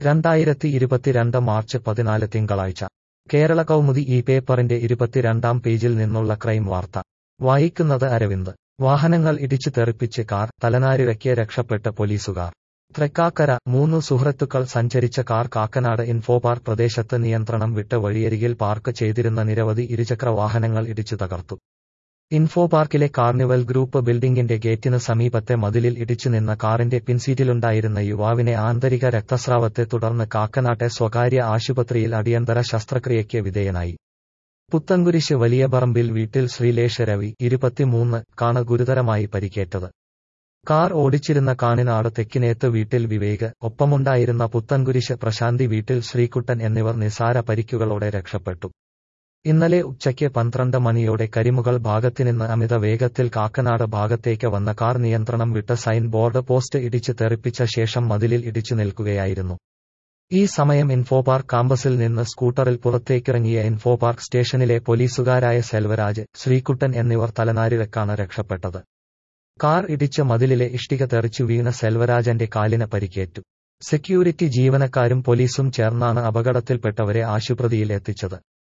രണ്ടായിരത്തി ഇരുപത്തിരണ്ട് മാർച്ച് പതിനാല് തിങ്കളാഴ്ച കേരള കൗമുദി ഈ പേപ്പറിന്റെ ഇരുപത്തിരണ്ടാം പേജിൽ നിന്നുള്ള ക്രൈം വാർത്ത വായിക്കുന്നത് അരവിന്ദ് വാഹനങ്ങൾ ഇടിച്ചു തെറിപ്പിച്ച് കാർ തലനാരിഴയ്ക്ക് രക്ഷപ്പെട്ട പോലീസുകാർ തൃക്കാക്കര മൂന്നു സുഹൃത്തുക്കൾ സഞ്ചരിച്ച കാർ കാക്കനാട് ഇൻഫോപാർക്ക് പ്രദേശത്ത് നിയന്ത്രണം വിട്ട് വഴിയരികിൽ പാർക്ക് ചെയ്തിരുന്ന നിരവധി ഇരുചക്ര വാഹനങ്ങൾ ഇടിച്ചു തകർത്തു ഇൻഫോപാർക്കിലെ കാർണിവൽ ഗ്രൂപ്പ് ബിൽഡിംഗിന്റെ ഗേറ്റിന് സമീപത്തെ മതിലിൽ ഇടിച്ചു നിന്ന കാറിന്റെ പിൻസീറ്റിലുണ്ടായിരുന്ന യുവാവിനെ ആന്തരിക രക്തസ്രാവത്തെ തുടർന്ന് കാക്കനാട്ടെ സ്വകാര്യ ആശുപത്രിയിൽ അടിയന്തര ശസ്ത്രക്രിയയ്ക്ക് വിധേയനായി പുത്തൻകുരിശ് വലിയപറമ്പിൽ വീട്ടിൽ ശ്രീലേഷ രവി ഇരുപത്തിമൂന്ന് കാണ് ഗുരുതരമായി പരിക്കേറ്റത് കാർ ഓടിച്ചിരുന്ന കാണിനാട് തെക്കിനേത്ത് വീട്ടിൽ വിവേക് ഒപ്പമുണ്ടായിരുന്ന പുത്തൻകുരിശ് പ്രശാന്തി വീട്ടിൽ ശ്രീകുട്ടൻ എന്നിവർ നിസാര പരിക്കുകളോടെ രക്ഷപ്പെട്ടു ഇന്നലെ ഉച്ചയ്ക്ക് പന്ത്രണ്ട് മണിയോടെ കരിമുകൾ ഭാഗത്തുനിന്ന് അമിത വേഗത്തിൽ കാക്കനാട് ഭാഗത്തേക്ക് വന്ന കാർ നിയന്ത്രണം വിട്ട് സൈൻ ബോർഡ് പോസ്റ്റ് ഇടിച്ച് തെറിപ്പിച്ച ശേഷം മതിലിൽ ഇടിച്ചു നിൽക്കുകയായിരുന്നു ഈ സമയം ഇൻഫോപാർക്ക് കാമ്പസിൽ നിന്ന് സ്കൂട്ടറിൽ പുറത്തേക്കിറങ്ങിയ ഇൻഫോപാർക്ക് സ്റ്റേഷനിലെ പോലീസുകാരായ സെൽവരാജ് ശ്രീകുട്ടൻ എന്നിവർ തലനാരിഴക്കാണ് രക്ഷപ്പെട്ടത് കാർ ഇടിച്ച് മതിലിലെ ഇഷ്ടിക തെറിച്ചു വീണ സെൽവരാജന്റെ കാലിന് പരിക്കേറ്റു സെക്യൂരിറ്റി ജീവനക്കാരും പോലീസും ചേർന്നാണ് അപകടത്തിൽപ്പെട്ടവരെ ആശുപത്രിയിൽ എത്തിച്ചത്